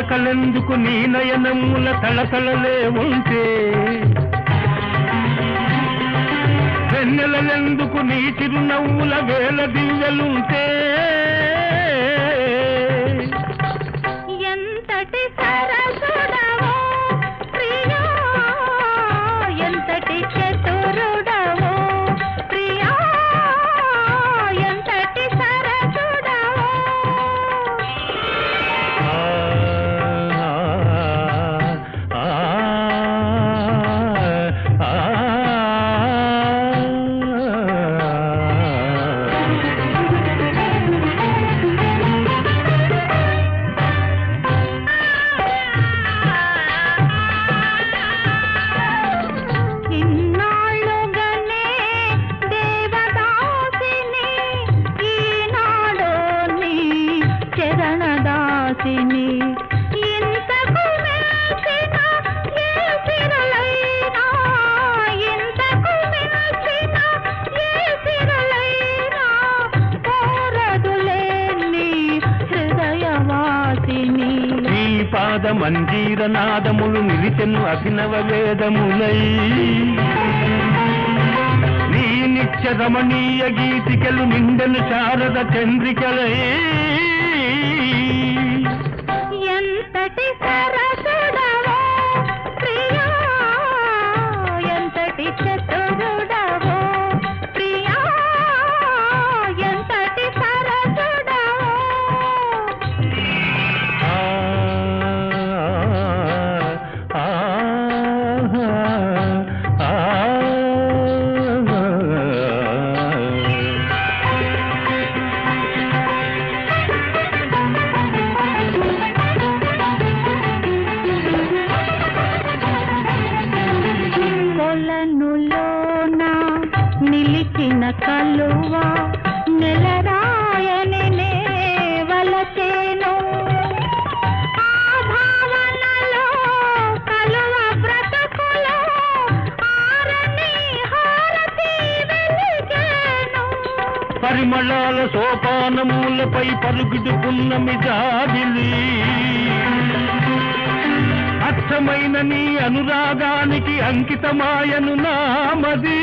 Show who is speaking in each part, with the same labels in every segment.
Speaker 1: చుక్కలెందుకు నీ నయనముల తళతళలే ఉంటే వెన్నెలలెందుకు నీ చిరునవ్వుల వేల దివ్యలుంటే
Speaker 2: ఎంతటి సరసుడవో ప్రియా ఎంతటి చతురుడవో ప్రియా ఎంతటి సరసుడవో
Speaker 1: ఆ, ఆ, ఆ,
Speaker 2: ఇన్నాళ్ళుగానే దేవదాసిని ఈనాడు నీ చరణదాసిని ఇంతకు మెచ్చిన ఏ సిరులైనా ఇంతకు మెచ్చిన ఏ సిరులైనా కోరదులే నీ హృదయవాసిని
Speaker 1: నీ పాద మంజీర నాదములు నిలిచెను అభినవ వేదములై నీ నిత్య రమణీయ గీతికలు నిండెను శారద చంద్రికలై
Speaker 2: ఎంతటి సరసుడవో ప్రియా ఎంతటి చతురుడవో ప్రియా ఎంతటి సరసుడవో
Speaker 1: ఆ, ఆ, ఆ, ఆ.
Speaker 2: కొలనులోన నిలిచిన కలువ నెలరాయని నే వలచేను ఆ భావనలో కలువ బ్రతుకులో ఆరని హారతి వెలిగేను
Speaker 1: పరిమళాల సోపానములపై పరుగుడు పున్నమి జాబిలి అచ్చమైన నీ అనురాగానికి అంకితమాయను నామది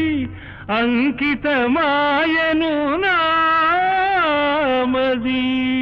Speaker 1: అంకితమాయను నామది